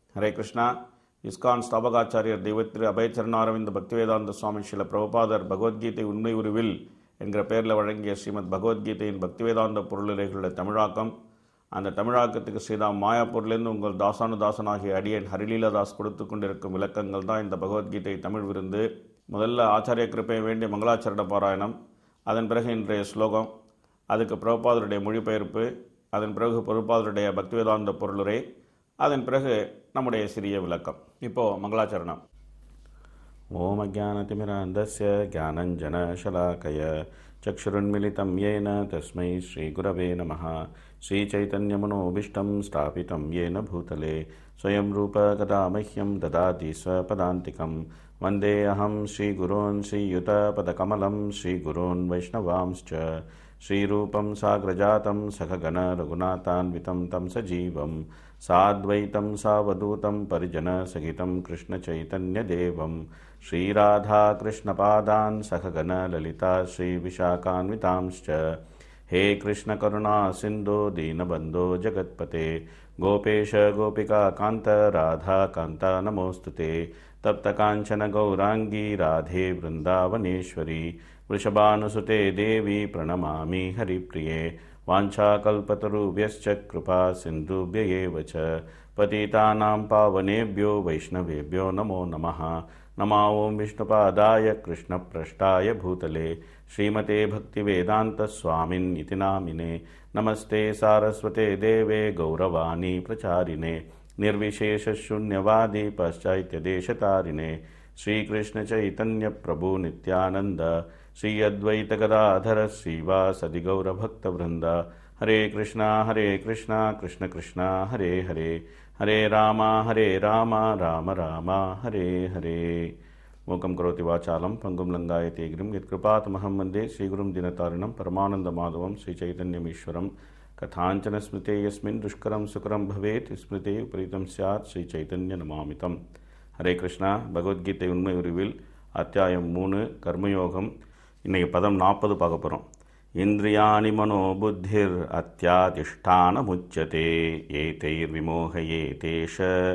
ஹரே கிருஷ்ணா இஸ்கான் ஸ்தாபகாச்சாரியர் தெய்வத்திரு அபயச்சரணாரவிந்த பக்திவேதாந்த சுவாமி ஸ்ரீல பிரபுபாதர் பகவத்கீதை உண்மை உருவில் என்கிற பெயரில் வழங்கிய ஸ்ரீமத் பகவத்கீதையின் பக்திவேதாந்த பொருளுரைகளுடைய தமிழாக்கம் அந்த தமிழாக்கத்துக்கு ஸ்ரீராம் மாயாப்பூர்லேருந்து உங்கள் தாசானு தாசனாகிய அடியேன் ஹரிலீலதாஸ் கொடுத்து கொண்டிருக்கும் விளக்கங்கள் தான் இந்த பகவத்கீதை தமிழ் விருந்து முதல்ல ஆச்சாரிய கிருப்பை வேண்டிய மங்களாச்சரண பாராயணம் அதன் பிறகு இன்றைய ஸ்லோகம் அதுக்கு பிரபுபாதருடைய மொழிபெயர்ப்பு அதன் பிறகு பிரபுபாதருடைய பக்திவேதாந்த பொருளுரை அதன் பிறகு நம்முடைய சிறிய விளக்கம் இப்போ மங்களாச்சரணம் ஓம் அஜானதிமிராந்தஸ்ய ज्ञानञ्जनशलाकय चक्षुरुन्मिलितं येन तस्मै श्रीगुरवे नमः श्रीचैतन्यमनोभीष्टं स्थापितं येन भूतले स्वयं रूपकदा मह्यं ददाति स्वपदान्तिकं वन्दे अहं श्रीगुरोन् श्रीयुतपदकमलं श्रीगुरोन् वैष्णवांश्च श्रीरूपं साग्रजातं सखगण रघुनाथान्वितं तं सजीवं साद्वैतं सावधूतं परिजनसहितं कृष्णचैतन्यदेवं श्रीराधाकृष्णपादान् सखगण ललिता श्रीविशाखान्वितांश्च हे कृष्णकरुणा सिन्धो दीनबन्धो जगत्पते गोपेश गोपिका कान्त राधा कान्ता नमोऽस्तु ते तप्तकाञ्चन गौराङ्गी राधे वृन्दावनेश्वरी वृषभानुसुते देवी प्रणमामि हरिप्रिये वाञ्छाकल्पतरुभ्यश्च कृपा सिन्धुभ्य एव च पतितानां पावनेभ्यो वैष्णवेभ्यो नमो नमः नमा ॐ विष्णुपादाय कृष्णप्रष्टाय भूतले श्रीमते भक्तिवेदान्तस्वामिन् इति नामिने नमस्ते सारस्वते देवे गौरवाणी प्रचारिणे निर्विशेषशून्यवादी पाश्चात्यदेशतारिणे श्रीकृष्णचैतन्यप्रभु नित्यानन्द श्री अद्वैतगदाधर श्रीवासदि गौरभक्तवृन्द हरे कृष्णा हरे कृष्णा कृष्ण कृष्णा हरे हरे हरे राम हरे राम राम राम हरे हरे மூக்கம் கரோதி வாச்சாலம் பங்கும் லங்காய தேகிரும் யத்கிருபாத்மகம் வந்தே ஸ்ரீகுரும் தினதாரிணம் பரமானந்தமாதவம் ஸ்ரீ சைதன்யமீஸ்வரம் கதாஞ்சன ஸ்மிருதே யஸ்மின் துஷ்கரம் சுகரம் பவேத் ஸ்மிருதே உபரீதம் சாத் ஸ்ரீ சைதன்ய நமாமிதம் ஹரே கிருஷ்ணா பகவத்கீதை உண்மை உருவில் அத்தியாயம் மூணு கர்மயோகம் இன்னைக்கு பதம் நாற்பது பார்க்க போகிறோம் இந்திரியாணி மனோ புத்திர் அத்தியாதிஷ்டானமுச்சதே ஏதைர் விமோகையே தேஷ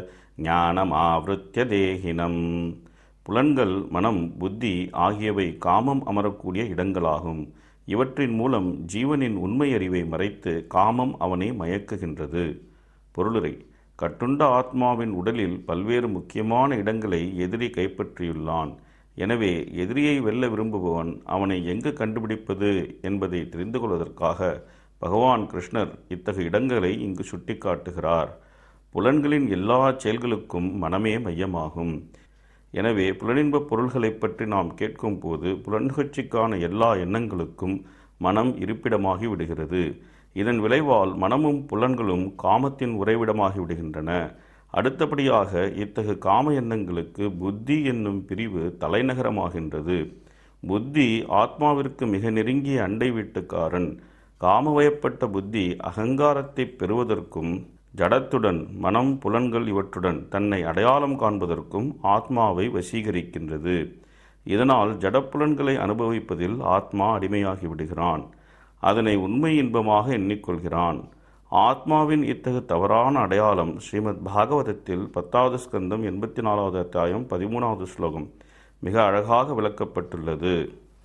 ஞானமாவிருத்திய தேகினம் புலன்கள் மனம் புத்தி ஆகியவை காமம் அமரக்கூடிய இடங்களாகும் இவற்றின் மூலம் ஜீவனின் உண்மை அறிவை மறைத்து காமம் அவனை மயக்குகின்றது பொருளுரை கட்டுண்ட ஆத்மாவின் உடலில் பல்வேறு முக்கியமான இடங்களை எதிரி கைப்பற்றியுள்ளான் எனவே எதிரியை வெல்ல விரும்புபவன் அவனை எங்கு கண்டுபிடிப்பது என்பதை தெரிந்து கொள்வதற்காக பகவான் கிருஷ்ணர் இத்தகைய இடங்களை இங்கு சுட்டிக்காட்டுகிறார் புலன்களின் எல்லா செயல்களுக்கும் மனமே மையமாகும் எனவே புலனின்பப் பொருள்களைப் பற்றி நாம் கேட்கும் போது புலன்கட்சிக்கான எல்லா எண்ணங்களுக்கும் மனம் இருப்பிடமாகி விடுகிறது இதன் விளைவால் மனமும் புலன்களும் காமத்தின் உறைவிடமாகி விடுகின்றன அடுத்தபடியாக இத்தகு காம எண்ணங்களுக்கு புத்தி என்னும் பிரிவு தலைநகரமாகின்றது புத்தி ஆத்மாவிற்கு மிக நெருங்கிய அண்டை வீட்டுக்காரன் காமவயப்பட்ட புத்தி அகங்காரத்தை பெறுவதற்கும் ஜடத்துடன் மனம் புலன்கள் இவற்றுடன் தன்னை அடையாளம் காண்பதற்கும் ஆத்மாவை வசீகரிக்கின்றது இதனால் ஜடப்புலன்களை அனுபவிப்பதில் ஆத்மா அடிமையாகி விடுகிறான் அதனை உண்மை இன்பமாக எண்ணிக்கொள்கிறான் ஆத்மாவின் இத்தகு தவறான அடையாளம் ஸ்ரீமத் பாகவதத்தில் பத்தாவது ஸ்கந்தம் எண்பத்தி நாலாவது அத்தியாயம் பதிமூணாவது ஸ்லோகம் மிக அழகாக விளக்கப்பட்டுள்ளது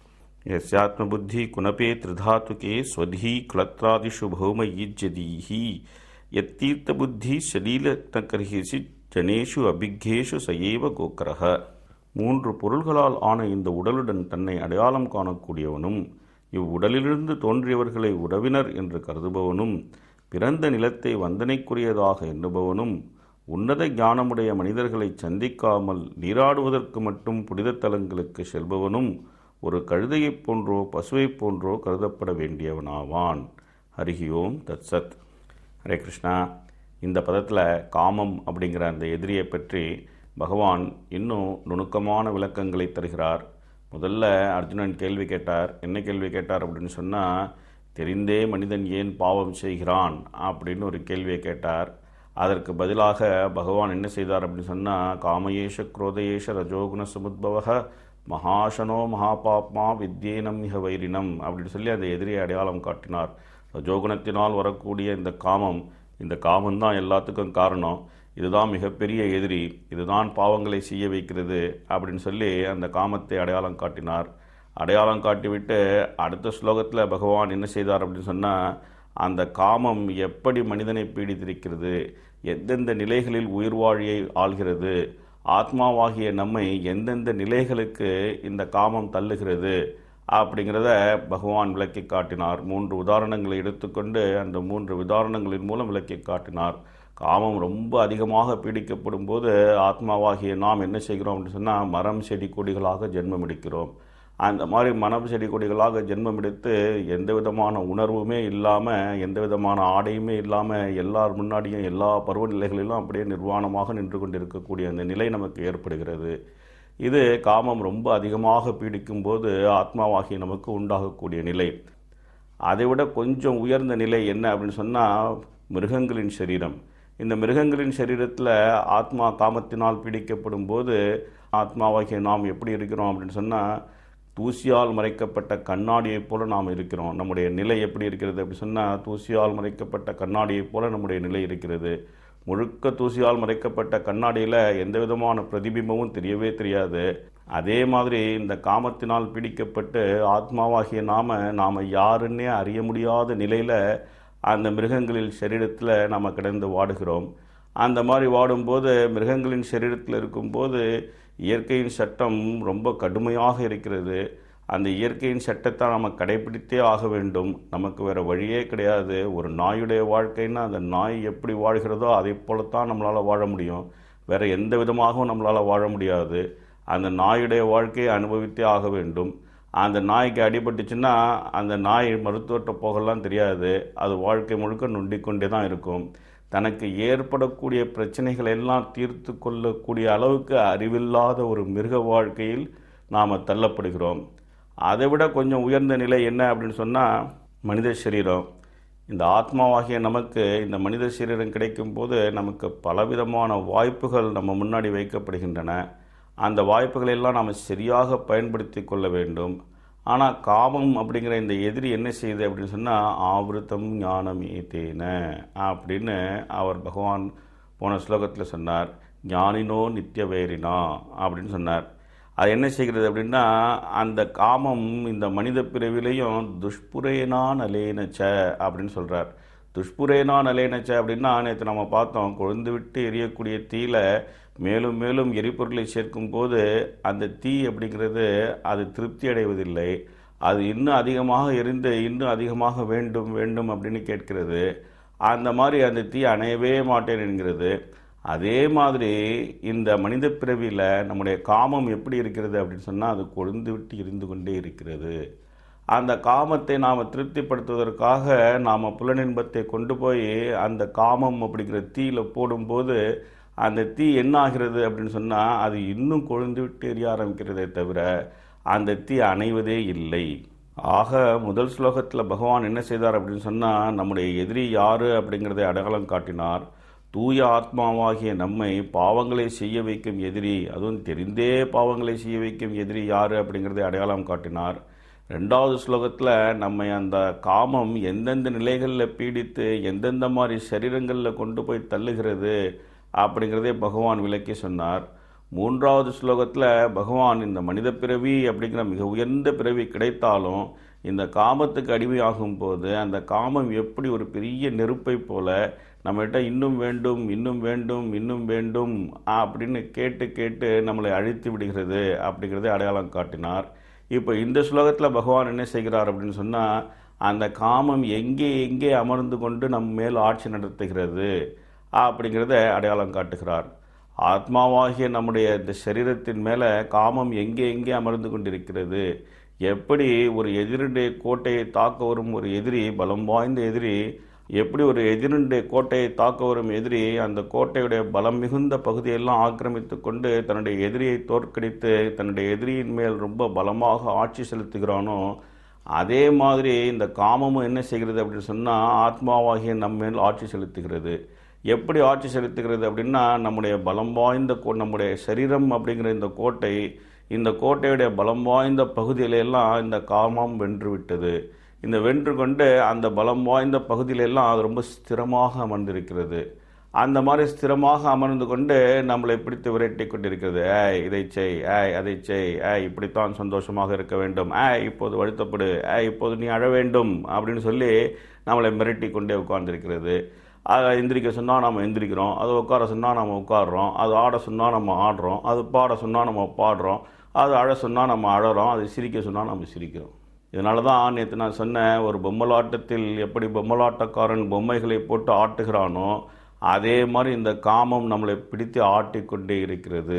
यस्यात्म बुद्धि कुनपे त्रिधातुके स्वधी क्लत्रादिषु भौम ईज्यदीहि यत्तीर्थबुद्धि शलीलकर्हिसि ஜனேஷு அபிக்கேஷு சயேவ கோக்கரக மூன்று பொருள்களால் ஆன இந்த உடலுடன் தன்னை அடையாளம் காணக்கூடியவனும் இவ்வுடலிலிருந்து தோன்றியவர்களை உறவினர் என்று கருதுபவனும் பிறந்த நிலத்தை வந்தனைக்குரியதாக எண்ணுபவனும் உன்னத ஞானமுடைய மனிதர்களை சந்திக்காமல் நீராடுவதற்கு மட்டும் புனித தலங்களுக்கு செல்பவனும் ஒரு கழுதையைப் போன்றோ பசுவைப் போன்றோ கருதப்பட வேண்டியவனாவான் ஹரிஹி ஓம் தத்சத் ஹரே கிருஷ்ணா இந்த பதத்தில் காமம் அப்படிங்கிற அந்த எதிரியை பற்றி பகவான் இன்னும் நுணுக்கமான விளக்கங்களை தருகிறார் முதல்ல அர்ஜுனன் கேள்வி கேட்டார் என்ன கேள்வி கேட்டார் அப்படின்னு சொன்னால் தெரிந்தே மனிதன் ஏன் பாவம் செய்கிறான் அப்படின்னு ஒரு கேள்வியை கேட்டார் அதற்கு பதிலாக பகவான் என்ன செய்தார் அப்படின்னு சொன்னால் காமயேஷ குரோதயேஷ ரஜோகுண சமுத்பவக மகாசனோ மகாபாப்மா வித்யேனம் மிக வைரினம் அப்படின்னு சொல்லி அந்த எதிரியை அடையாளம் காட்டினார் ரஜோகுணத்தினால் வரக்கூடிய இந்த காமம் இந்த காமம்தான் எல்லாத்துக்கும் காரணம் இதுதான் மிகப்பெரிய எதிரி இதுதான் பாவங்களை செய்ய வைக்கிறது அப்படின்னு சொல்லி அந்த காமத்தை அடையாளம் காட்டினார் அடையாளம் காட்டிவிட்டு அடுத்த ஸ்லோகத்தில் பகவான் என்ன செய்தார் அப்படின்னு சொன்னால் அந்த காமம் எப்படி மனிதனை பீடித்திருக்கிறது எந்தெந்த நிலைகளில் உயிர் வாழியை ஆள்கிறது ஆத்மாவாகிய நம்மை எந்தெந்த நிலைகளுக்கு இந்த காமம் தள்ளுகிறது அப்படிங்கிறத பகவான் விளக்கி காட்டினார் மூன்று உதாரணங்களை எடுத்துக்கொண்டு அந்த மூன்று உதாரணங்களின் மூலம் விளக்கி காட்டினார் காமம் ரொம்ப அதிகமாக பீடிக்கப்படும் போது ஆத்மாவாகிய நாம் என்ன செய்கிறோம் அப்படின்னு சொன்னால் மரம் செடி கொடிகளாக ஜென்மம் எடுக்கிறோம் அந்த மாதிரி மனம் செடி கொடிகளாக ஜென்மம் எடுத்து எந்த விதமான உணர்வுமே இல்லாமல் எந்த விதமான ஆடையுமே இல்லாமல் எல்லார் முன்னாடியும் எல்லா பருவநிலைகளிலும் அப்படியே நிர்வாணமாக நின்று கொண்டிருக்கக்கூடிய அந்த நிலை நமக்கு ஏற்படுகிறது இது காமம் ரொம்ப அதிகமாக பீடிக்கும் போது ஆத்மாவாகிய நமக்கு உண்டாகக்கூடிய நிலை அதைவிட கொஞ்சம் உயர்ந்த நிலை என்ன அப்படின்னு சொன்னால் மிருகங்களின் சரீரம் இந்த மிருகங்களின் சரீரத்தில் ஆத்மா காமத்தினால் பீடிக்கப்படும் போது ஆத்மாவாகிய நாம் எப்படி இருக்கிறோம் அப்படின்னு சொன்னால் தூசியால் மறைக்கப்பட்ட கண்ணாடியைப் போல நாம் இருக்கிறோம் நம்முடைய நிலை எப்படி இருக்கிறது அப்படி சொன்னால் தூசியால் மறைக்கப்பட்ட கண்ணாடியைப் போல நம்முடைய நிலை இருக்கிறது முழுக்க தூசியால் மறைக்கப்பட்ட கண்ணாடியில் எந்த விதமான பிரதிபிம்பமும் தெரியவே தெரியாது அதே மாதிரி இந்த காமத்தினால் பிடிக்கப்பட்டு ஆத்மாவாகிய நாம நாம் யாருன்னே அறிய முடியாத நிலையில் அந்த மிருகங்களில் சரீரத்தில் நாம் கிடந்து வாடுகிறோம் அந்த மாதிரி வாடும்போது மிருகங்களின் சரீரத்தில் இருக்கும்போது இயற்கையின் சட்டம் ரொம்ப கடுமையாக இருக்கிறது அந்த இயற்கையின் சட்டத்தை நம்ம கடைபிடித்தே ஆக வேண்டும் நமக்கு வேறு வழியே கிடையாது ஒரு நாயுடைய வாழ்க்கைன்னா அந்த நாய் எப்படி வாழ்கிறதோ அதை போலத்தான் நம்மளால் வாழ முடியும் வேறு எந்த விதமாகவும் நம்மளால் வாழ முடியாது அந்த நாயுடைய வாழ்க்கையை அனுபவித்தே ஆக வேண்டும் அந்த நாய்க்கு அடிபட்டுச்சுன்னா அந்த நாய் மருத்துவர்கிட்ட போகலாம் தெரியாது அது வாழ்க்கை முழுக்க நொண்டிக்கொண்டே தான் இருக்கும் தனக்கு ஏற்படக்கூடிய பிரச்சனைகள் எல்லாம் தீர்த்து கொள்ளக்கூடிய அளவுக்கு அறிவில்லாத ஒரு மிருக வாழ்க்கையில் நாம் தள்ளப்படுகிறோம் அதை விட கொஞ்சம் உயர்ந்த நிலை என்ன அப்படின்னு சொன்னால் மனித சரீரம் இந்த ஆத்மாவாகிய நமக்கு இந்த மனித சரீரம் கிடைக்கும் போது நமக்கு பலவிதமான வாய்ப்புகள் நம்ம முன்னாடி வைக்கப்படுகின்றன அந்த வாய்ப்புகளை எல்லாம் நாம் சரியாக பயன்படுத்தி கொள்ள வேண்டும் ஆனால் காமம் அப்படிங்கிற இந்த எதிரி என்ன செய்யுது அப்படின்னு சொன்னால் ஆவிருத்தம் ஞானமே தேன அப்படின்னு அவர் பகவான் போன ஸ்லோகத்தில் சொன்னார் ஞானினோ நித்திய வேரினா அப்படின்னு சொன்னார் அது என்ன செய்கிறது அப்படின்னா அந்த காமம் இந்த மனித பிறவிலையும் துஷ்புரேனா நலேனச்ச அப்படின்னு சொல்கிறார் துஷ்புரேனா நலேனச்ச அப்படின்னா நேற்று நம்ம பார்த்தோம் கொழுந்து விட்டு எரியக்கூடிய தீயில மேலும் மேலும் எரிபொருளை சேர்க்கும் போது அந்த தீ அப்படிங்கிறது அது திருப்தி அடைவதில்லை அது இன்னும் அதிகமாக எரிந்து இன்னும் அதிகமாக வேண்டும் வேண்டும் அப்படின்னு கேட்கிறது அந்த மாதிரி அந்த தீ அணையவே மாட்டேன் என்கிறது அதே மாதிரி இந்த மனித பிறவியில் நம்முடைய காமம் எப்படி இருக்கிறது அப்படின்னு சொன்னால் அது கொழுந்து விட்டு இருந்து கொண்டே இருக்கிறது அந்த காமத்தை நாம் திருப்திப்படுத்துவதற்காக நாம் புலனின்பத்தை கொண்டு போய் அந்த காமம் அப்படிங்கிற தீயில போடும்போது அந்த தீ என்ன ஆகிறது அப்படின்னு சொன்னால் அது இன்னும் கொழுந்து விட்டு எரிய ஆரம்பிக்கிறதே தவிர அந்த தீ அணைவதே இல்லை ஆக முதல் ஸ்லோகத்தில் பகவான் என்ன செய்தார் அப்படின்னு சொன்னால் நம்முடைய எதிரி யாரு அப்படிங்கிறதை அடையாளம் காட்டினார் தூய ஆத்மாவாகிய நம்மை பாவங்களை செய்ய வைக்கும் எதிரி அதுவும் தெரிந்தே பாவங்களை செய்ய வைக்கும் எதிரி யாரு அப்படிங்கிறதை அடையாளம் காட்டினார் ரெண்டாவது ஸ்லோகத்தில் நம்மை அந்த காமம் எந்தெந்த நிலைகளில் பீடித்து எந்தெந்த மாதிரி சரீரங்களில் கொண்டு போய் தள்ளுகிறது அப்படிங்கிறதே பகவான் விளக்கி சொன்னார் மூன்றாவது ஸ்லோகத்தில் பகவான் இந்த மனித பிறவி அப்படிங்கிற மிக உயர்ந்த பிறவி கிடைத்தாலும் இந்த காமத்துக்கு அடிமையாகும் போது அந்த காமம் எப்படி ஒரு பெரிய நெருப்பை போல நம்மகிட்ட இன்னும் வேண்டும் இன்னும் வேண்டும் இன்னும் வேண்டும் அப்படின்னு கேட்டு கேட்டு நம்மளை அழித்து விடுகிறது அப்படிங்கிறதை அடையாளம் காட்டினார் இப்போ இந்த ஸ்லோகத்தில் பகவான் என்ன செய்கிறார் அப்படின்னு சொன்னால் அந்த காமம் எங்கே எங்கே அமர்ந்து கொண்டு நம் மேல் ஆட்சி நடத்துகிறது அப்படிங்கிறத அடையாளம் காட்டுகிறார் ஆத்மாவாகிய நம்முடைய இந்த சரீரத்தின் மேலே காமம் எங்கே எங்கே அமர்ந்து கொண்டிருக்கிறது எப்படி ஒரு எதிரிடைய கோட்டையை தாக்க வரும் ஒரு எதிரி பலம் வாய்ந்த எதிரி எப்படி ஒரு எதிரினுடைய கோட்டையை தாக்க வரும் எதிரி அந்த கோட்டையுடைய பலம் மிகுந்த பகுதியெல்லாம் ஆக்கிரமித்து கொண்டு தன்னுடைய எதிரியை தோற்கடித்து தன்னுடைய எதிரியின் மேல் ரொம்ப பலமாக ஆட்சி செலுத்துகிறானோ அதே மாதிரி இந்த காமமும் என்ன செய்கிறது அப்படின்னு சொன்னால் ஆத்மாவாகிய நம்ம மேல் ஆட்சி செலுத்துகிறது எப்படி ஆட்சி செலுத்துகிறது அப்படின்னா நம்முடைய பலம் வாய்ந்த கோ நம்முடைய சரீரம் அப்படிங்கிற இந்த கோட்டை இந்த கோட்டையுடைய பலம் வாய்ந்த பகுதியிலெல்லாம் இந்த காமம் வென்று விட்டது இந்த வென்று கொண்டு அந்த பலம் வாய்ந்த பகுதியிலெல்லாம் அது ரொம்ப ஸ்திரமாக அமர்ந்திருக்கிறது அந்த மாதிரி ஸ்திரமாக அமர்ந்து கொண்டு நம்மளை பிடித்து விரட்டி கொண்டிருக்கிறது ஏய் இதை செய் ஏய் அதை செய் ஏய் இப்படித்தான் சந்தோஷமாக இருக்க வேண்டும் ஏய் இப்போது வழுத்தப்படு ஏய் இப்போது நீ அழ வேண்டும் அப்படின்னு சொல்லி நம்மளை மிரட்டி கொண்டே உட்கார்ந்திருக்கிறது அதை எந்திரிக்க சொன்னால் நம்ம எந்திரிக்கிறோம் அது உட்கார சொன்னால் நம்ம உட்காடுறோம் அது ஆட சொன்னால் நம்ம ஆடுறோம் அது பாட சொன்னால் நம்ம பாடுறோம் அது அழ சொன்னால் நம்ம அழறோம் அது சிரிக்க சொன்னால் நம்ம சிரிக்கிறோம் இதனால தான் நேற்று நான் சொன்னேன் ஒரு பொம்மலாட்டத்தில் எப்படி பொம்மலாட்டக்காரன் பொம்மைகளை போட்டு ஆட்டுகிறானோ அதே மாதிரி இந்த காமம் நம்மளை பிடித்து ஆட்டிக்கொண்டே இருக்கிறது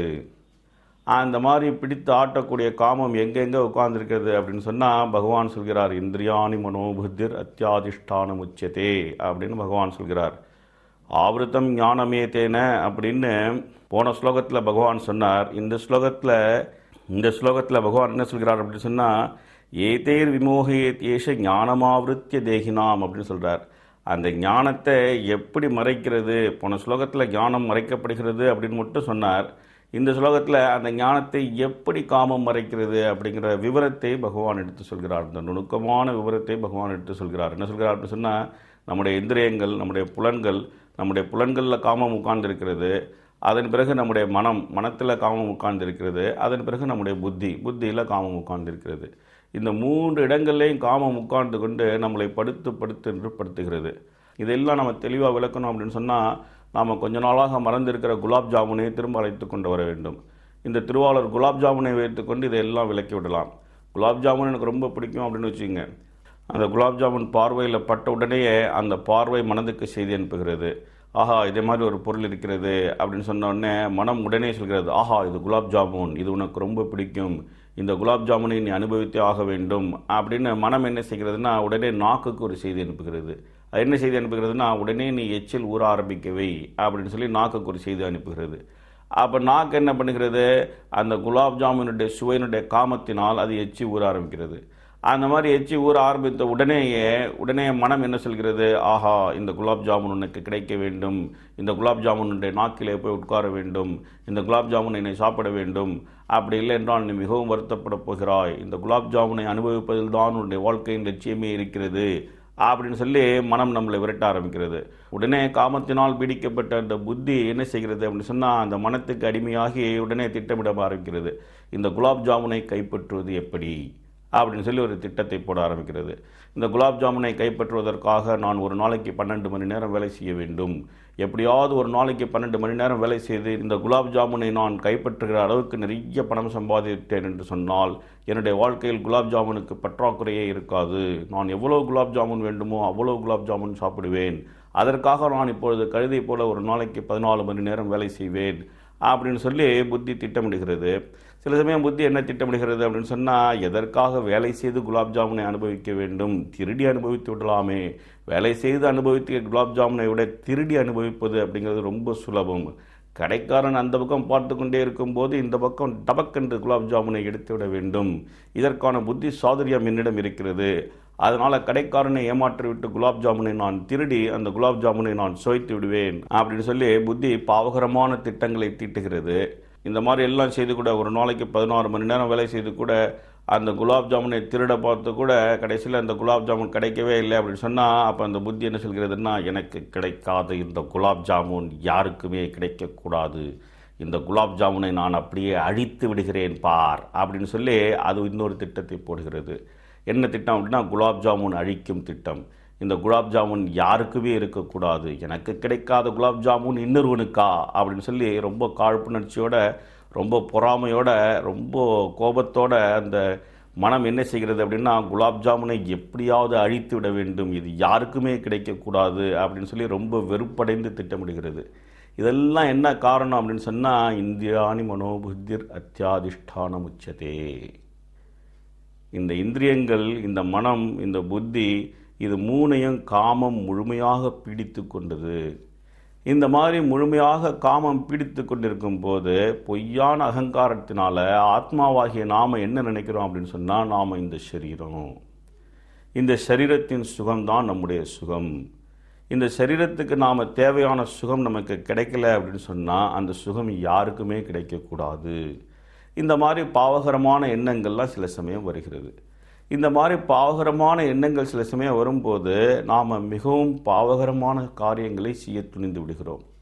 அந்த மாதிரி பிடித்து ஆட்டக்கூடிய காமம் எங்கெங்கே உட்கார்ந்துருக்கிறது அப்படின்னு சொன்னால் பகவான் சொல்கிறார் இந்திரியாணி மனோபுத்திர் அத்தியாதிஷ்டானம் உச்சதே அப்படின்னு பகவான் சொல்கிறார் ஆவிரத்தம் ஞானமே தேன அப்படின்னு போன ஸ்லோகத்தில் பகவான் சொன்னார் இந்த ஸ்லோகத்தில் இந்த ஸ்லோகத்தில் பகவான் என்ன சொல்கிறார் அப்படின்னு சொன்னால் ஏதேர் விமோகேத் ஏஷ ஞானமாவிருத்திய தேகினாம் அப்படின்னு சொல்கிறார் அந்த ஞானத்தை எப்படி மறைக்கிறது போன ஸ்லோகத்தில் ஞானம் மறைக்கப்படுகிறது அப்படின்னு மட்டும் சொன்னார் இந்த ஸ்லோகத்தில் அந்த ஞானத்தை எப்படி காமம் மறைக்கிறது அப்படிங்கிற விவரத்தை பகவான் எடுத்து சொல்கிறார் இந்த நுணுக்கமான விவரத்தை பகவான் எடுத்து சொல்கிறார் என்ன சொல்கிறார் அப்படின்னு சொன்னால் நம்முடைய இந்திரியங்கள் நம்முடைய புலன்கள் நம்முடைய புலன்களில் காமம் உட்கார்ந்திருக்கிறது அதன் பிறகு நம்முடைய மனம் மனத்தில் காமம் உட்கார்ந்திருக்கிறது அதன் பிறகு நம்முடைய புத்தி புத்தியில் காமம் உட்கார்ந்திருக்கிறது இந்த மூன்று இடங்கள்லையும் காமம் உட்கார்ந்து கொண்டு நம்மளை படுத்து படுத்து என்று படுத்துகிறது இதெல்லாம் நம்ம தெளிவாக விளக்கணும் அப்படின்னு சொன்னால் நாம் கொஞ்ச நாளாக மறந்திருக்கிற குலாப் ஜாமுனை திரும்ப அழைத்து கொண்டு வர வேண்டும் இந்த திருவாளர் குலாப் ஜாமுனை வைத்துக்கொண்டு இதையெல்லாம் விளக்கி விடலாம் குலாப் ஜாமுன் எனக்கு ரொம்ப பிடிக்கும் அப்படின்னு வச்சுக்கோங்க அந்த குலாப் ஜாமுன் பார்வையில் பட்ட உடனேயே அந்த பார்வை மனதுக்கு செய்தி அனுப்புகிறது ஆஹா இதே மாதிரி ஒரு பொருள் இருக்கிறது அப்படின்னு சொன்ன உடனே மனம் உடனே சொல்கிறது ஆஹா இது குலாப் ஜாமுன் இது உனக்கு ரொம்ப பிடிக்கும் இந்த குலாப் ஜாமுனை நீ அனுபவித்தே ஆக வேண்டும் அப்படின்னு மனம் என்ன செய்கிறதுனா உடனே நாக்குக்கு ஒரு செய்தி அனுப்புகிறது அது என்ன செய்தி அனுப்புகிறதுனா உடனே நீ எச்சில் ஊற ஆரம்பிக்கவை அப்படின்னு சொல்லி நாக்குக்கு ஒரு செய்தி அனுப்புகிறது அப்போ நாக்கு என்ன பண்ணுகிறது அந்த குலாப் ஜாமுனுடைய சுவையினுடைய காமத்தினால் அது எச்சி ஊற ஆரம்பிக்கிறது அந்த மாதிரி எச்சி ஊற ஆரம்பித்த உடனேயே உடனே மனம் என்ன சொல்கிறது ஆஹா இந்த குலாப் ஜாமுன் உனக்கு கிடைக்க வேண்டும் இந்த குலாப் ஜாமுனுடைய நாக்கிலே போய் உட்கார வேண்டும் இந்த குலாப் ஜாமுனை என்னை சாப்பிட வேண்டும் அப்படி இல்லை என்றால் நீ மிகவும் வருத்தப்பட போகிறாய் இந்த குலாப் ஜாமுனை அனுபவிப்பதில் தான் உன்னுடைய வாழ்க்கையின் லட்சியமே இருக்கிறது அப்படின்னு சொல்லி மனம் நம்மளை விரட்ட ஆரம்பிக்கிறது உடனே காமத்தினால் பீடிக்கப்பட்ட அந்த புத்தி என்ன செய்கிறது அப்படின்னு சொன்னால் அந்த மனத்துக்கு அடிமையாகி உடனே திட்டமிட ஆரம்பிக்கிறது இந்த குலாப் ஜாமுனை கைப்பற்றுவது எப்படி அப்படின்னு சொல்லி ஒரு திட்டத்தை போட ஆரம்பிக்கிறது இந்த குலாப் ஜாமுனை கைப்பற்றுவதற்காக நான் ஒரு நாளைக்கு பன்னெண்டு மணி நேரம் வேலை செய்ய வேண்டும் எப்படியாவது ஒரு நாளைக்கு பன்னெண்டு மணி நேரம் வேலை செய்து இந்த குலாப் ஜாமுனை நான் கைப்பற்றுகிற அளவுக்கு நிறைய பணம் சம்பாதித்தேன் என்று சொன்னால் என்னுடைய வாழ்க்கையில் குலாப் ஜாமுனுக்கு பற்றாக்குறையே இருக்காது நான் எவ்வளோ குலாப் ஜாமுன் வேண்டுமோ அவ்வளோ குலாப் ஜாமுன் சாப்பிடுவேன் அதற்காக நான் இப்பொழுது கழுதை போல ஒரு நாளைக்கு பதினாலு மணி நேரம் வேலை செய்வேன் அப்படின்னு சொல்லி புத்தி திட்டமிடுகிறது சில சமயம் புத்தி என்ன திட்டமிடுகிறது அப்படின்னு சொன்னால் எதற்காக வேலை செய்து குலாப் ஜாமுனை அனுபவிக்க வேண்டும் திருடி அனுபவித்து விடலாமே வேலை செய்து அனுபவித்த குலாப் ஜாமுனை விட திருடி அனுபவிப்பது அப்படிங்கிறது ரொம்ப சுலபம் கடைக்காரன் அந்த பக்கம் பார்த்து கொண்டே இருக்கும்போது இந்த பக்கம் டபக்கென்று குலாப் ஜாமுனை எடுத்து விட வேண்டும் இதற்கான புத்தி சாதுரியம் என்னிடம் இருக்கிறது அதனால் கடைக்காரனை ஏமாற்றிவிட்டு குலாப் ஜாமுனை நான் திருடி அந்த குலாப் ஜாமுனை நான் சுவைத்து விடுவேன் அப்படின்னு சொல்லி புத்தி பாவகரமான திட்டங்களை தீட்டுகிறது இந்த மாதிரி எல்லாம் செய்து கூட ஒரு நாளைக்கு பதினாறு மணி நேரம் வேலை செய்து கூட அந்த குலாப் ஜாமுனை திருட பார்த்து கூட கடைசியில் அந்த குலாப் ஜாமுன் கிடைக்கவே இல்லை அப்படின்னு சொன்னால் அப்போ அந்த புத்தி என்ன சொல்கிறதுன்னா எனக்கு கிடைக்காத இந்த குலாப் ஜாமுன் யாருக்குமே கிடைக்கக்கூடாது இந்த குலாப் ஜாமுனை நான் அப்படியே அழித்து விடுகிறேன் பார் அப்படின்னு சொல்லி அது இன்னொரு திட்டத்தை போடுகிறது என்ன திட்டம் அப்படின்னா குலாப் ஜாமுன் அழிக்கும் திட்டம் இந்த குலாப் ஜாமுன் யாருக்குமே இருக்கக்கூடாது எனக்கு கிடைக்காத குலாப் ஜாமுன் இன்னொருவனுக்கா அப்படின்னு சொல்லி ரொம்ப காழ்ப்புணர்ச்சியோட ரொம்ப பொறாமையோட ரொம்ப கோபத்தோட அந்த மனம் என்ன செய்கிறது அப்படின்னா குலாப் ஜாமுனை எப்படியாவது அழித்து விட வேண்டும் இது யாருக்குமே கிடைக்கக்கூடாது அப்படின்னு சொல்லி ரொம்ப வெறுப்படைந்து திட்டமிடுகிறது இதெல்லாம் என்ன காரணம் அப்படின்னு சொன்னால் இந்தியானி மனோபுத்திர் அத்தியாதிஷ்டானம் உச்சதே இந்த இந்திரியங்கள் இந்த மனம் இந்த புத்தி இது மூணையும் காமம் முழுமையாக பீடித்து கொண்டது இந்த மாதிரி முழுமையாக காமம் பீடித்து கொண்டிருக்கும் போது பொய்யான அகங்காரத்தினால ஆத்மாவாகிய நாம் என்ன நினைக்கிறோம் அப்படின்னு சொன்னால் நாம் இந்த சரீரம் இந்த சரீரத்தின் சுகம்தான் நம்முடைய சுகம் இந்த சரீரத்துக்கு நாம் தேவையான சுகம் நமக்கு கிடைக்கல அப்படின்னு சொன்னால் அந்த சுகம் யாருக்குமே கிடைக்கக்கூடாது இந்த மாதிரி பாவகரமான எண்ணங்கள்லாம் சில சமயம் வருகிறது இந்த மாதிரி பாவகரமான எண்ணங்கள் சில சமயம் வரும்போது நாம் மிகவும் பாவகரமான காரியங்களை செய்ய துணிந்து விடுகிறோம்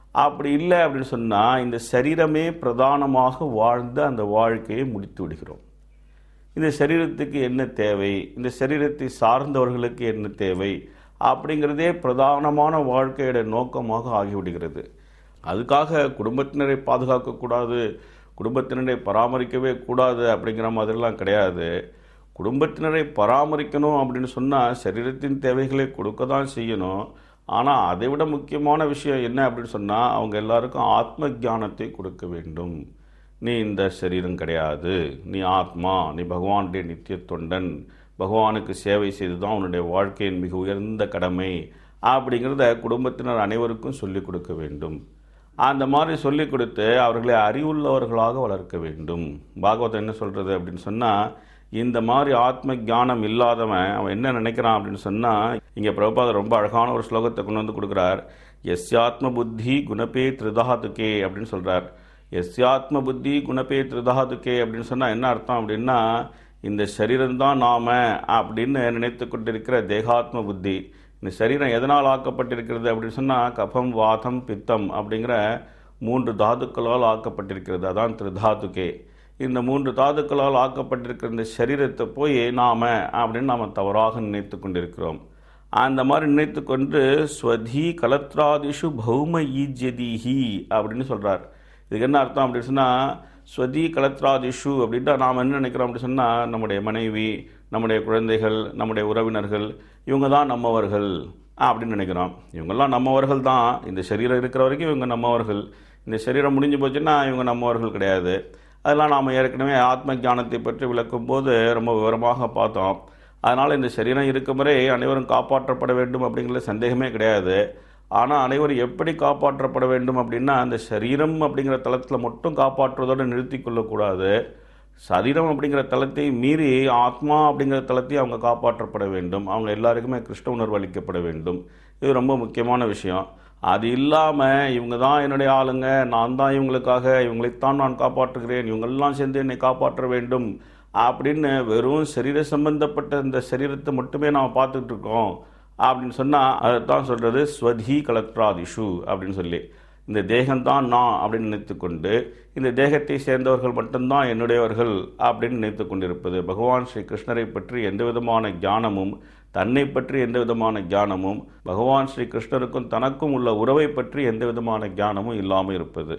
அப்படி இல்லை அப்படின்னு சொன்னால் இந்த சரீரமே பிரதானமாக வாழ்ந்து அந்த வாழ்க்கையை முடித்து விடுகிறோம் இந்த சரீரத்துக்கு என்ன தேவை இந்த சரீரத்தை சார்ந்தவர்களுக்கு என்ன தேவை அப்படிங்கிறதே பிரதானமான வாழ்க்கையோட நோக்கமாக ஆகிவிடுகிறது அதுக்காக குடும்பத்தினரை பாதுகாக்கக்கூடாது குடும்பத்தினரை பராமரிக்கவே கூடாது அப்படிங்கிற மாதிரிலாம் கிடையாது குடும்பத்தினரை பராமரிக்கணும் அப்படின்னு சொன்னால் சரீரத்தின் தேவைகளை கொடுக்க தான் செய்யணும் ஆனால் அதை விட முக்கியமான விஷயம் என்ன அப்படின்னு சொன்னால் அவங்க எல்லாருக்கும் ஆத்ம ஞானத்தை கொடுக்க வேண்டும் நீ இந்த சரீரம் கிடையாது நீ ஆத்மா நீ பகவானுடைய நித்திய தொண்டன் பகவானுக்கு சேவை செய்து தான் உன்னுடைய வாழ்க்கையின் மிக உயர்ந்த கடமை அப்படிங்கிறத குடும்பத்தினர் அனைவருக்கும் சொல்லிக் கொடுக்க வேண்டும் அந்த மாதிரி சொல்லிக் கொடுத்து அவர்களை அறிவுள்ளவர்களாக வளர்க்க வேண்டும் பாகவதம் என்ன சொல்கிறது அப்படின்னு சொன்னால் இந்த மாதிரி ஆத்ம ஞானம் இல்லாதவன் அவன் என்ன நினைக்கிறான் அப்படின்னு சொன்னால் இங்கே பிரபுபாதர் ரொம்ப அழகான ஒரு ஸ்லோகத்தை கொண்டு வந்து கொடுக்குறார் எஸ்யாத்ம புத்தி குணபே திருதாதுகே அப்படின்னு சொல்கிறார் எஸ்யாத்ம புத்தி குணபே திருதாதுகே அப்படின்னு சொன்னால் என்ன அர்த்தம் அப்படின்னா இந்த சரீரம்தான் நாம அப்படின்னு நினைத்து கொண்டிருக்கிற தேகாத்ம புத்தி இந்த சரீரம் எதனால் ஆக்கப்பட்டிருக்கிறது அப்படின்னு சொன்னால் கபம் வாதம் பித்தம் அப்படிங்கிற மூன்று தாதுக்களால் ஆக்கப்பட்டிருக்கிறது அதான் திருதாதுகே இந்த மூன்று தாதுக்களால் ஆக்கப்பட்டிருக்கிற இந்த சரீரத்தை போய் நாம அப்படின்னு நாம் தவறாக நினைத்து கொண்டிருக்கிறோம் அந்த மாதிரி நினைத்து கொண்டு ஸ்வதி கலத்ராதிஷு பௌம ஈஜ்யதிஹி அப்படின்னு சொல்கிறார் இதுக்கு என்ன அர்த்தம் அப்படின்னு சொன்னால் ஸ்வதி கலத்ராதிஷு அப்படின்ட்டு நாம் என்ன நினைக்கிறோம் அப்படின்னு சொன்னால் நம்முடைய மனைவி நம்முடைய குழந்தைகள் நம்முடைய உறவினர்கள் இவங்க தான் நம்மவர்கள் அப்படின்னு நினைக்கிறோம் இவங்கெல்லாம் நம்மவர்கள் தான் இந்த சரீரம் இருக்கிற வரைக்கும் இவங்க நம்மவர்கள் இந்த சரீரம் முடிஞ்சு போச்சுன்னா இவங்க நம்மவர்கள் கிடையாது அதெல்லாம் நாம் ஏற்கனவே ஆத்ம ஞானத்தை பற்றி விளக்கும் போது ரொம்ப விவரமாக பார்த்தோம் அதனால் இந்த சரீரம் இருக்கும் வரை அனைவரும் காப்பாற்றப்பட வேண்டும் அப்படிங்கிற சந்தேகமே கிடையாது ஆனால் அனைவரும் எப்படி காப்பாற்றப்பட வேண்டும் அப்படின்னா அந்த சரீரம் அப்படிங்கிற தளத்தில் மட்டும் காப்பாற்றுவதோடு நிறுத்தி கொள்ளக்கூடாது சரீரம் அப்படிங்கிற தளத்தை மீறி ஆத்மா அப்படிங்கிற தளத்தையும் அவங்க காப்பாற்றப்பட வேண்டும் அவங்க எல்லாருக்குமே கிருஷ்ண உணர்வு அளிக்கப்பட வேண்டும் இது ரொம்ப முக்கியமான விஷயம் அது இல்லாமல் இவங்க தான் என்னுடைய ஆளுங்க நான் தான் இவங்களுக்காக இவங்களைத்தான் நான் காப்பாற்றுகிறேன் இவங்கெல்லாம் சேர்ந்து என்னை காப்பாற்ற வேண்டும் அப்படின்னு வெறும் சரீர சம்பந்தப்பட்ட இந்த சரீரத்தை மட்டுமே நாம் பார்த்துட்டு இருக்கோம் அப்படின்னு சொன்னால் அதைத்தான் சொல்கிறது ஸ்வதி கலத்ராதிஷு அப்படின்னு சொல்லி இந்த தேகம்தான் நான் அப்படின்னு நினைத்து கொண்டு இந்த தேகத்தை சேர்ந்தவர்கள் மட்டும்தான் என்னுடையவர்கள் அப்படின்னு நினைத்து கொண்டிருப்பது பகவான் ஸ்ரீ கிருஷ்ணரை பற்றி எந்த விதமான ஞானமும் தன்னை பற்றி எந்த விதமான ஞானமும் பகவான் ஸ்ரீ கிருஷ்ணருக்கும் தனக்கும் உள்ள உறவை பற்றி எந்த விதமான ஞானமும் இல்லாமல் இருப்பது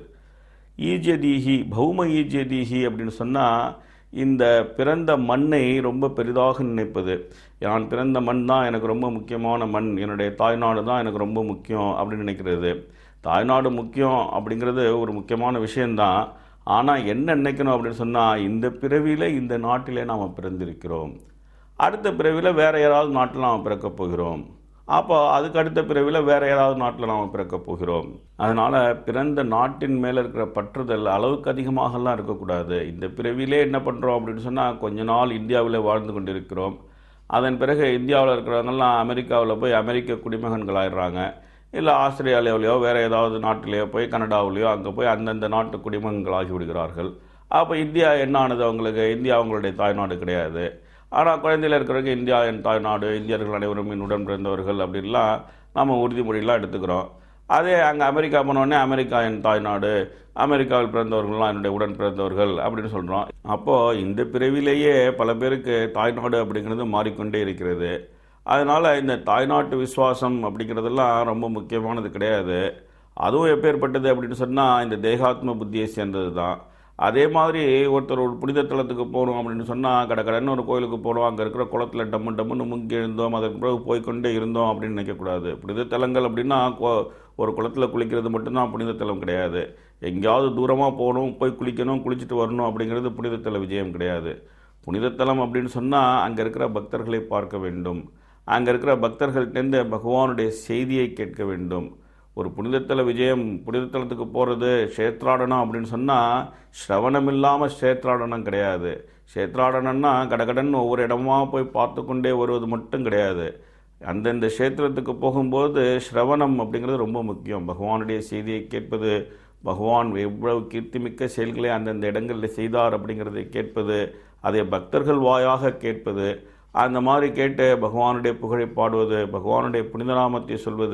ஈஜதீஹி பௌம ஈஜதீஹி அப்படின்னு சொன்னால் இந்த பிறந்த மண்ணை ரொம்ப பெரிதாக நினைப்பது நான் பிறந்த மண் தான் எனக்கு ரொம்ப முக்கியமான மண் என்னுடைய தாய்நாடு தான் எனக்கு ரொம்ப முக்கியம் அப்படின்னு நினைக்கிறது தாய்நாடு முக்கியம் அப்படிங்கிறது ஒரு முக்கியமான விஷயந்தான் ஆனால் என்ன நினைக்கணும் அப்படின்னு சொன்னால் இந்த பிறவியில் இந்த நாட்டிலே நாம் பிறந்திருக்கிறோம் அடுத்த பிறவியில் வேறு யாராவது நாட்டில் நாம் பிறக்கப் போகிறோம் அப்போ அதுக்கு அடுத்த பிறவியில் வேறு யாராவது நாட்டில் நாம் பிறக்கப் போகிறோம் அதனால் பிறந்த நாட்டின் மேலே இருக்கிற பற்றுதல் அளவுக்கு அதிகமாகலாம் இருக்கக்கூடாது இந்த பிறவிலே என்ன பண்ணுறோம் அப்படின்னு சொன்னால் கொஞ்ச நாள் இந்தியாவில் வாழ்ந்து கொண்டிருக்கிறோம் அதன் பிறகு இந்தியாவில் இருக்கிறவங்கெல்லாம் அமெரிக்காவில் போய் அமெரிக்க குடிமகன்களாயிடுறாங்க இல்லை ஆஸ்திரேலியாவிலையோ வேறு ஏதாவது நாட்டிலேயோ போய் கனடாவிலையோ அங்கே போய் அந்தந்த நாட்டு குடிமகன்களாகி விடுகிறார்கள் அப்போ இந்தியா என்ன ஆனது அவங்களுக்கு இந்தியா அவங்களுடைய தாய்நாடு கிடையாது ஆனால் குழந்தையில் இருக்கிறவங்க இந்தியா என் தாய்நாடு இந்தியர்கள் அனைவரும் என் உடன் பிறந்தவர்கள் அப்படின்லாம் நம்ம உறுதிமொழியெல்லாம் எடுத்துக்கிறோம் அதே அங்கே அமெரிக்கா போனோடனே அமெரிக்கா என் தாய்நாடு அமெரிக்காவில் பிறந்தவர்கள்லாம் என்னுடைய உடன் பிறந்தவர்கள் அப்படின்னு சொல்கிறோம் அப்போது இந்த பிறவிலேயே பல பேருக்கு தாய்நாடு அப்படிங்கிறது மாறிக்கொண்டே இருக்கிறது அதனால் இந்த தாய்நாட்டு விசுவாசம் அப்படிங்கிறதெல்லாம் ரொம்ப முக்கியமானது கிடையாது அதுவும் எப்பேற்பட்டது அப்படின்னு சொன்னால் இந்த தேகாத்ம புத்தியை சேர்ந்தது தான் அதே மாதிரி ஒருத்தர் ஒரு புனித தலத்துக்கு போகணும் அப்படின்னு சொன்னால் கடை கடைன்னு ஒரு கோயிலுக்கு போகிறோம் அங்கே இருக்கிற குளத்தில் டம்மு டம்முன்னு முங்கி எழுந்தோம் அதற்கு பிறகு போய்க்கொண்டே இருந்தோம் அப்படின்னு நினைக்கக்கூடாது புனித தலங்கள் அப்படின்னா ஒரு குளத்தில் குளிக்கிறது மட்டும்தான் புனித தலம் கிடையாது எங்கேயாவது தூரமாக போகணும் போய் குளிக்கணும் குளிச்சுட்டு வரணும் அப்படிங்கிறது புனிதத்தல விஜயம் கிடையாது புனிதத்தலம் அப்படின்னு சொன்னால் அங்கே இருக்கிற பக்தர்களை பார்க்க வேண்டும் அங்கே இருக்கிற பக்தர்கள்டேருந்து பகவானுடைய செய்தியை கேட்க வேண்டும் ஒரு புனிதத்தல விஜயம் புனிதத்தலத்துக்கு போகிறது க்ஷேத்ராடனம் அப்படின்னு சொன்னால் ஸ்ரவணம் இல்லாமல் க்ஷேத்ராடனம் கிடையாது க்ஷேத்ராடனம்னா கடகடன் ஒவ்வொரு இடமா போய் பார்த்து கொண்டே வருவது மட்டும் கிடையாது அந்தந்த க்ஷேத்திரத்துக்கு போகும்போது ஸ்ரவணம் அப்படிங்கிறது ரொம்ப முக்கியம் பகவானுடைய செய்தியை கேட்பது பகவான் எவ்வளவு கீர்த்திமிக்க செயல்களை அந்தந்த இடங்களில் செய்தார் அப்படிங்கிறதை கேட்பது அதை பக்தர்கள் வாயாக கேட்பது அந்த மாதிரி கேட்டு பகவானுடைய புகழை பாடுவது பகவானுடைய புனிதநாமத்தை சொல்வது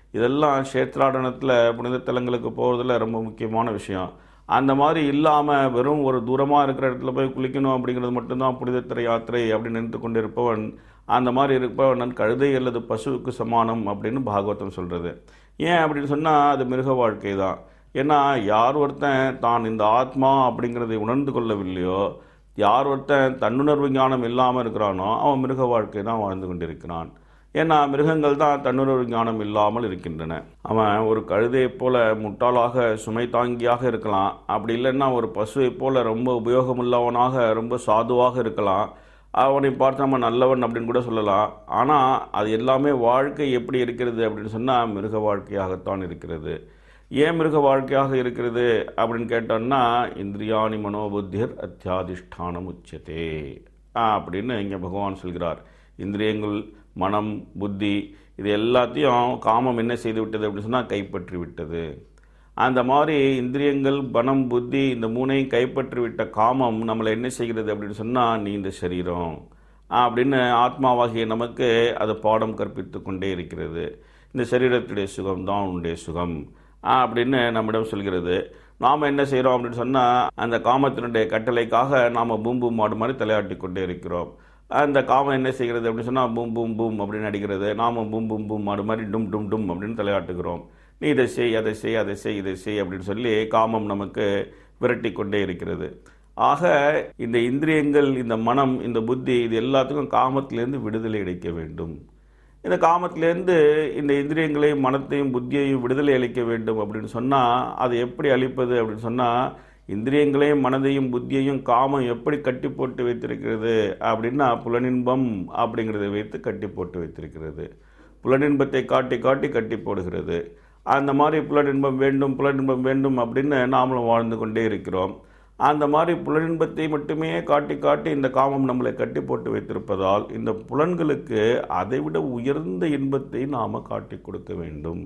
இதெல்லாம் கஷேத்ராடனத்தில் புனித தலங்களுக்கு போகிறதுல ரொம்ப முக்கியமான விஷயம் அந்த மாதிரி இல்லாமல் வெறும் ஒரு தூரமாக இருக்கிற இடத்துல போய் குளிக்கணும் அப்படிங்கிறது மட்டும்தான் புனிதத்திர யாத்திரை அப்படின்னு நினைத்து கொண்டு இருப்பவன் அந்த மாதிரி இருப்பவன் கழுதை அல்லது பசுவுக்கு சமானம் அப்படின்னு பாகவதம் சொல்கிறது ஏன் அப்படின்னு சொன்னால் அது மிருக வாழ்க்கை தான் ஏன்னா யார் ஒருத்தன் தான் இந்த ஆத்மா அப்படிங்கிறதை உணர்ந்து கொள்ளவில்லையோ யார் ஒருத்தன் தன்னுணர்வு ஞானம் இல்லாமல் இருக்கிறானோ அவன் மிருக வாழ்க்கை தான் வாழ்ந்து கொண்டிருக்கிறான் ஏன்னா மிருகங்கள் தான் தன்னுணர்வு ஞானம் இல்லாமல் இருக்கின்றன அவன் ஒரு கழுதையைப் போல முட்டாளாக சுமை தாங்கியாக இருக்கலாம் அப்படி இல்லைன்னா ஒரு பசுவைப் போல ரொம்ப உபயோகமுள்ளவனாக ரொம்ப சாதுவாக இருக்கலாம் அவனை பார்த்து நம்ம நல்லவன் அப்படின்னு கூட சொல்லலாம் ஆனால் அது எல்லாமே வாழ்க்கை எப்படி இருக்கிறது அப்படின்னு சொன்னால் மிருக வாழ்க்கையாகத்தான் இருக்கிறது ஏன் மிருக வாழ்க்கையாக இருக்கிறது அப்படின்னு கேட்டோம்னா இந்திரியாணி மனோபுத்திர் அத்தியாதிஷ்டானம் உச்சதே அப்படின்னு இங்கே பகவான் சொல்கிறார் இந்திரியங்கள் மனம் புத்தி இது எல்லாத்தையும் காமம் என்ன செய்து விட்டது அப்படின்னு சொன்னால் கைப்பற்றி விட்டது அந்த மாதிரி இந்திரியங்கள் பணம் புத்தி இந்த மூணையும் கைப்பற்றி விட்ட காமம் நம்மளை என்ன செய்கிறது அப்படின்னு சொன்னால் நீ இந்த சரீரம் அப்படின்னு ஆத்மாவாகிய நமக்கு அது பாடம் கற்பித்து கொண்டே இருக்கிறது இந்த சரீரத்துடைய சுகம் தான் உன்னுடைய சுகம் அப்படின்னு நம்மிடம் சொல்கிறது நாம் என்ன செய்கிறோம் அப்படின்னு சொன்னால் அந்த காமத்தினுடைய கட்டளைக்காக நாம் பூம் பூம் மாடு மாதிரி தலையாட்டி கொண்டே இருக்கிறோம் அந்த காமம் என்ன செய்கிறது அப்படின்னு சொன்னால் பூம் பூம் பூம் அப்படின்னு அடிக்கிறது நாம பூம் பூம் பூம் மாடு மாதிரி டும் டும் டும் அப்படின்னு தலையாட்டுகிறோம் நீ இதை செய் அதை செய் அதை செய் இதை செய் அப்படின்னு சொல்லி காமம் நமக்கு விரட்டி கொண்டே இருக்கிறது ஆக இந்த இந்திரியங்கள் இந்த மனம் இந்த புத்தி இது எல்லாத்துக்கும் காமத்திலேருந்து விடுதலை அளிக்க வேண்டும் இந்த காமத்திலேருந்து இந்த இந்திரியங்களையும் மனத்தையும் புத்தியையும் விடுதலை அளிக்க வேண்டும் அப்படின்னு சொன்னால் அது எப்படி அளிப்பது அப்படின்னு சொன்னால் இந்திரியங்களையும் மனதையும் புத்தியையும் காமம் எப்படி கட்டி போட்டு வைத்திருக்கிறது அப்படின்னா புலனின்பம் அப்படிங்கிறத வைத்து கட்டி போட்டு வைத்திருக்கிறது புலனின்பத்தை காட்டி காட்டி கட்டி போடுகிறது அந்த மாதிரி புலனின்பம் வேண்டும் புலனின்பம் வேண்டும் அப்படின்னு நாமளும் வாழ்ந்து கொண்டே இருக்கிறோம் அந்த மாதிரி புலனின்பத்தை மட்டுமே காட்டி காட்டி இந்த காமம் நம்மளை கட்டி போட்டு வைத்திருப்பதால் இந்த புலன்களுக்கு அதைவிட உயர்ந்த இன்பத்தை நாம் காட்டி கொடுக்க வேண்டும்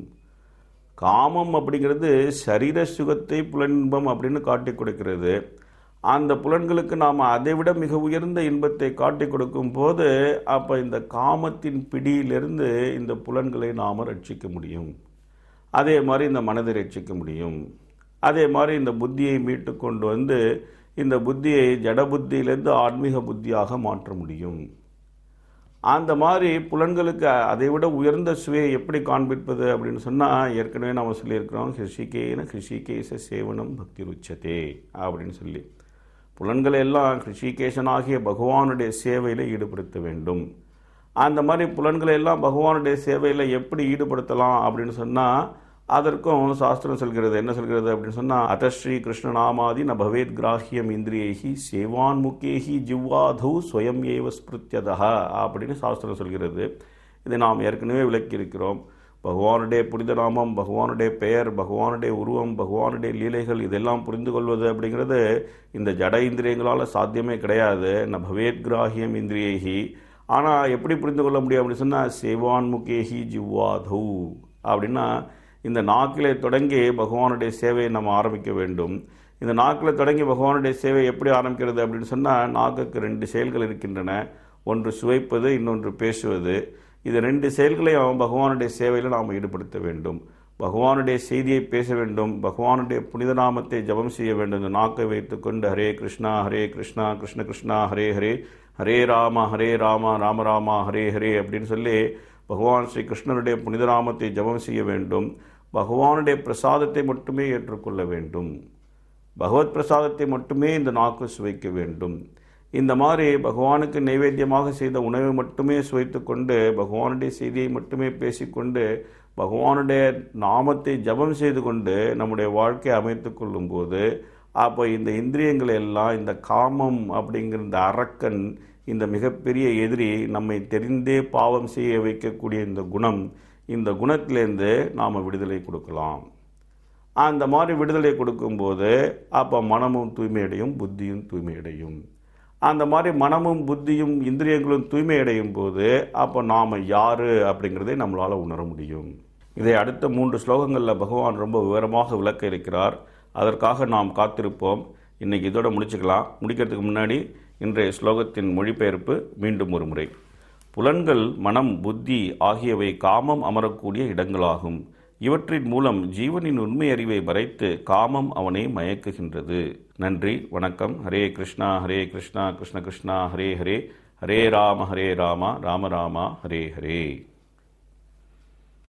காமம் அப்படிங்கிறது சரீர சுகத்தை புலனின்பம் அப்படின்னு காட்டி கொடுக்கிறது அந்த புலன்களுக்கு நாம் அதைவிட மிக உயர்ந்த இன்பத்தை காட்டி கொடுக்கும் போது அப்போ இந்த காமத்தின் பிடியிலிருந்து இந்த புலன்களை நாம் ரட்சிக்க முடியும் அதே மாதிரி இந்த மனதை ரட்சிக்க முடியும் அதே மாதிரி இந்த புத்தியை மீட்டு கொண்டு வந்து இந்த புத்தியை ஜட புத்தியிலேருந்து ஆன்மீக புத்தியாக மாற்ற முடியும் அந்த மாதிரி புலன்களுக்கு அதை விட உயர்ந்த சுவையை எப்படி காண்பிப்பது அப்படின்னு சொன்னால் ஏற்கனவே நம்ம சொல்லியிருக்கிறோம் ஹிருஷிகேன ஹிருஷிகேச சேவனம் பக்தி ருச்சதே அப்படின்னு சொல்லி புலன்களை எல்லாம் ஹிருஷிகேசனாகிய பகவானுடைய சேவையில் ஈடுபடுத்த வேண்டும் அந்த மாதிரி புலன்களை எல்லாம் பகவானுடைய சேவையில் எப்படி ஈடுபடுத்தலாம் அப்படின்னு சொன்னால் அதற்கும் சாஸ்திரம் சொல்கிறது என்ன சொல்கிறது அப்படின்னு சொன்னால் அதஸ்ரீ கிருஷ்ணநாமாதி ந பவேத் கிராஹியம் இந்திரியேகி சேவான் முக்கேகி ஜிவ்வாதௌ ஸ்வயம் ஏவ ஸ்பிருத்தியதா அப்படின்னு சாஸ்திரம் சொல்கிறது இதை நாம் ஏற்கனவே விளக்கியிருக்கிறோம் பகவானுடைய புனித நாமம் பகவானுடைய பெயர் பகவானுடைய உருவம் பகவானுடைய லீலைகள் இதெல்லாம் புரிந்து கொள்வது அப்படிங்கிறது இந்த ஜட இந்திரியங்களால் சாத்தியமே கிடையாது ந பவேத் கிராஹியம் இந்திரியேகி ஆனால் எப்படி புரிந்து கொள்ள முடியும் அப்படின்னு சொன்னால் சேவான் முகேஹி ஜிவ்வாதௌ அப்படின்னா இந்த நாக்கிலே தொடங்கி பகவானுடைய சேவையை நம்ம ஆரம்பிக்க வேண்டும் இந்த நாக்கில் தொடங்கி பகவானுடைய சேவை எப்படி ஆரம்பிக்கிறது அப்படின்னு சொன்னால் நாக்குக்கு ரெண்டு செயல்கள் இருக்கின்றன ஒன்று சுவைப்பது இன்னொன்று பேசுவது இது ரெண்டு செயல்களையும் பகவானுடைய சேவையில் நாம் ஈடுபடுத்த வேண்டும் பகவானுடைய செய்தியை பேச வேண்டும் பகவானுடைய புனித நாமத்தை ஜபம் செய்ய வேண்டும் இந்த நாக்கை வைத்துக்கொண்டு ஹரே கிருஷ்ணா ஹரே கிருஷ்ணா கிருஷ்ண கிருஷ்ணா ஹரே ஹரே ஹரே ராம ஹரே ராம ராம ராமா ஹரே ஹரே அப்படின்னு சொல்லி பகவான் ஸ்ரீ கிருஷ்ணருடைய புனித நாமத்தை ஜபம் செய்ய வேண்டும் பகவானுடைய பிரசாதத்தை மட்டுமே ஏற்றுக்கொள்ள வேண்டும் பகவத் பிரசாதத்தை மட்டுமே இந்த நாக்கு சுவைக்க வேண்டும் இந்த மாதிரி பகவானுக்கு நைவேத்தியமாக செய்த உணவை மட்டுமே சுவைத்து கொண்டு பகவானுடைய செய்தியை மட்டுமே பேசிக்கொண்டு பகவானுடைய நாமத்தை ஜபம் செய்து கொண்டு நம்முடைய வாழ்க்கையை அமைத்து கொள்ளும்போது அப்போ இந்த இந்திரியங்கள் எல்லாம் இந்த காமம் அப்படிங்கிற இந்த அரக்கன் இந்த மிகப்பெரிய எதிரி நம்மை தெரிந்தே பாவம் செய்ய வைக்கக்கூடிய இந்த குணம் இந்த குணத்திலேருந்து நாம் விடுதலை கொடுக்கலாம் அந்த மாதிரி விடுதலை கொடுக்கும்போது அப்போ மனமும் தூய்மையடையும் புத்தியும் தூய்மையடையும் அந்த மாதிரி மனமும் புத்தியும் இந்திரியங்களும் தூய்மையடையும் போது அப்போ நாம் யார் அப்படிங்கிறதை நம்மளால் உணர முடியும் இதை அடுத்த மூன்று ஸ்லோகங்களில் பகவான் ரொம்ப விவரமாக விளக்க இருக்கிறார் அதற்காக நாம் காத்திருப்போம் இன்னைக்கு இதோட முடிச்சுக்கலாம் முடிக்கிறதுக்கு முன்னாடி இன்றைய ஸ்லோகத்தின் மொழிபெயர்ப்பு மீண்டும் ஒரு முறை புலன்கள் மனம் புத்தி ஆகியவை காமம் அமரக்கூடிய இடங்களாகும் இவற்றின் மூலம் ஜீவனின் உண்மை அறிவை மறைத்து காமம் அவனை மயக்குகின்றது நன்றி வணக்கம் ஹரே கிருஷ்ணா ஹரே கிருஷ்ணா கிருஷ்ண கிருஷ்ணா ஹரே ஹரே ஹரே ராம ஹரே ராமா ராம ராமா ஹரே ஹரே